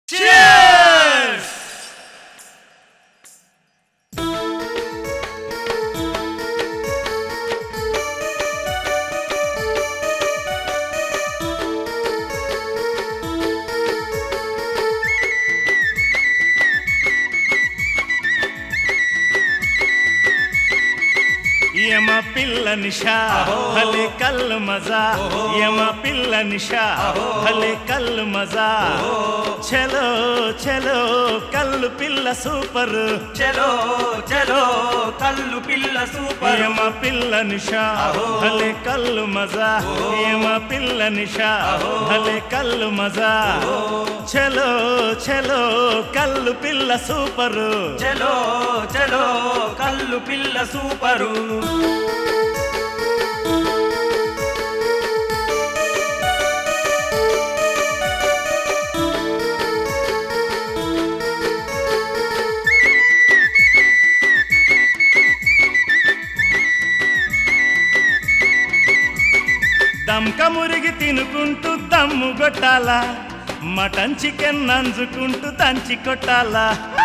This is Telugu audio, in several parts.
యమ పిల్ల నిషా భలే కల్ మజా యమ పిల్ల నిషా భలే కల్ మజా చలో చలో కల్లు పిల్ల సూపర్ చలో చలో కల్లు పిల్ల సూపర్ యమ పిల్ల నిషా భలే కల్లు మజా యమ పిల్ల నిషా భలే కల్లు మజా చలో చలో కల్లు పిల్ల సూపర్ చలో చలో కల్లు పిల్ల సూపరు దమ్క మురిగి తినుకుంటూ దమ్ము కొట్టాలా మటన్ చికెన్ నంజుకుంటూ దంచి కొట్టాలా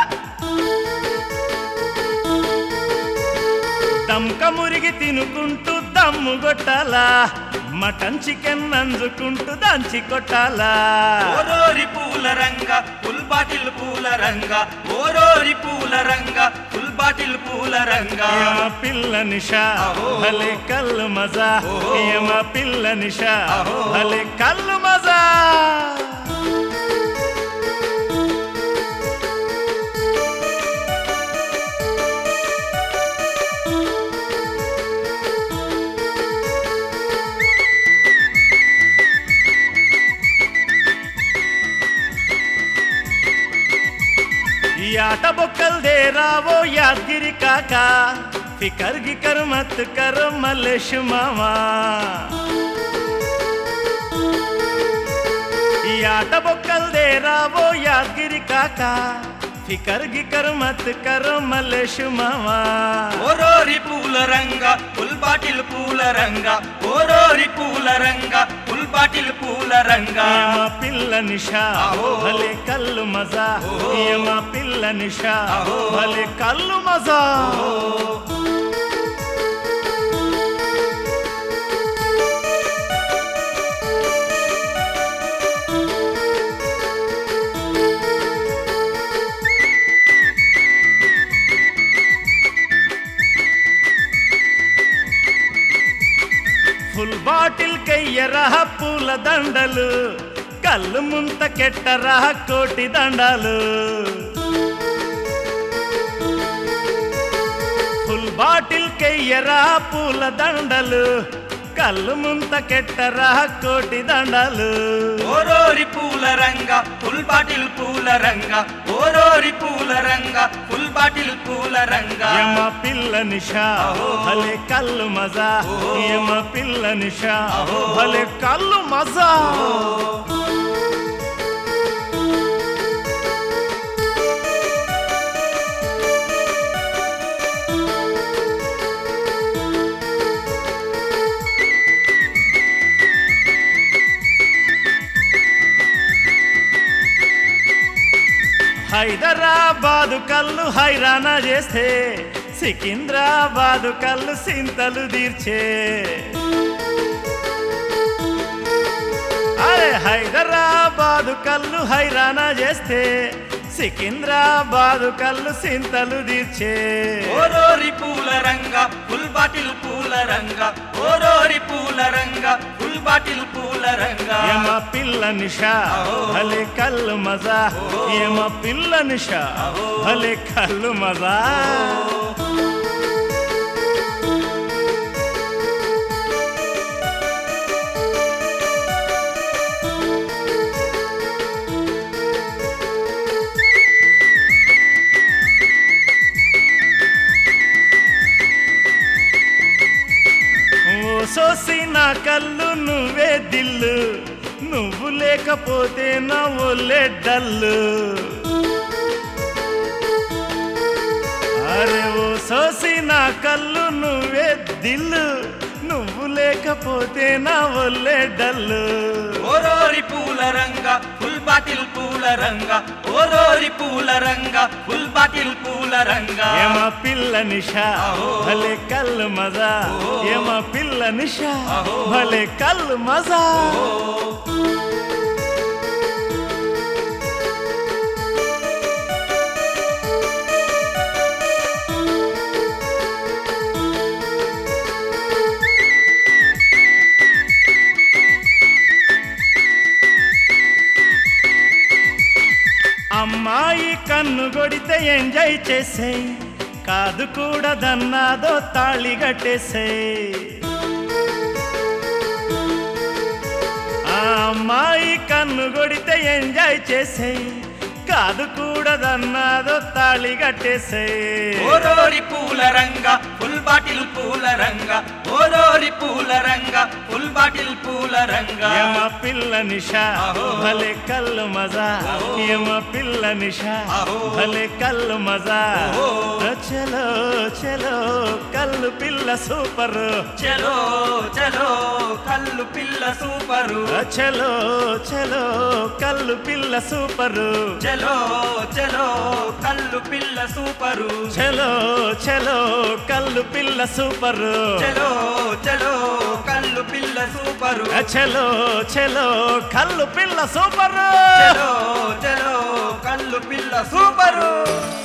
దమ్క మురిగి తినుకుంటూ దమ్ము కొట్టాలా మటన్ చికెన్ నంజుకుంటూ దంచి కొట్టాలా ఓరోరి పూల రంగ ఫుల్ బాటిల్ పూల రంగ ఓరోరి పూల రంగ ఫుల్ బాటిల్ పూల రంగ యమ పిల్ల నిషా భలే కల్లు మజా యమ పిల్ల నిషా భలే కల్లు మజా ఈ ఆట బొక్కల్దే రావో యాద్గిరి కాక ఫికర్ గికర్ మత్ కర్ మల్లేష్ మామా ఈ ఆట బొక్కల్దే రావో యాద్గిరి కాక ఫికర్ గికర్ మత్ కర్ మల్లేష్ మామా ఓరోరి పూల రంగ ఫుల్ బాటిల్ పూల రంగ ఓరోరి పూల రంగ ఫుల్ బాటిల్ పూల రంగ యమ పిల్ల నిషా భలే కల్లు మజా యమ పిల్ల నిషా భలే కల్లు మజా ఫుల్ బాటిల్ కయ్యరా పూల దండలు కళ్ళు ముంత కెట్టరా కోటి దండాలు ఫుల్ బాటిల్ కయ్యరా పూల దండలు కళ్ళు ముంత కెట్టరా కోటి దండాలు ఓరోరి పూల రంగ ఫుల్ బాటిల్ పూల రంగ ఓరోరి పూల రంగ ఫుల్ బాటిల్ పూల రంగ యమ పిల్ల నిషా భలే కళ్ళు మజా యమ పిల్ల నిషా భలే కళ్ళు మజా హైదరాబాదు కళ్ళు హైరానా చేస్తే సికింద్రాబాదు కళ్ళు సింతలు తీర్చే అరే హైదరాబాదు కళ్ళు హైరానా చేస్తే సికింద్రాబాదు కళ్ళు సింతలు తీర్చే ఓరోరి పూల రంగ ఫుల్ బాటిల్ పూల రంగ ఓరోరి పూల రంగ ఫుల్ బాటిల్ పూల రంగ యమ పిల్ల నిషా భలే కళ్ళు మజా యమ పిల్ల నిషా భలే కళ్ళు మజా ఓ సోసి నా కళ్ళు నువ్వే దిల్లు నువ్వు లేకపోతే నా ఒళ్ళే డల్లు అరే ఓ సోసి నా కళ్ళు నువ్వే దిల్లు నువ్వు లేకపోతే నా ఒళ్ళే డల్లు ఓరోరి పూల రంగ ఫుల్ బాటిల్ పూల రంగ ఓరోరి పూల రంగ ఫుల్ బాటిల్ పూల రంగ ఏమ పిల్ల నిషా భలే కల్లు మజా ఏమ పిల్ల నిషా భలే కల్లు మజా అమ్మాయి కన్ను కొడితే ఎంజాయ్ చేసేయ్ కాదు కూడదన్నాదో తాళి కట్టేసేయ్ ఆ అమ్మాయి కన్ను కొడితే ఎంజాయ్ చేసేయ్ కాదు కూడదన్నాదో తాళి కట్టేసేయ్ ఓరోరి పూల రంగ ఫుల్ బాటిల్ పూల రంగ ఓరోరి పూల రంగ ఫుల్ బాటిల్ పూల రంగ యమ పిల్ల నిషా అహో. భలే కల్లు మజా యమ పిల్ల నిషా అహో. భలే కల్లు మజా ఓహో. చలో చలో కల్లు పిల్ల సూపర్ చలో చలో కల్లు పిల్ల సూపరు చలో చలో కల్లు పిల్ల సూపరు చలో చలో కల్లు పిల్ల సూపరు చలో చలో కల్లు పిల్ల సూపరు చలో చలో కల్లు పిల్ల సూపరు చలో చలో కల్లు పిల్ల సూపరు చలో చలో కల్లు పిల్ల సూపరు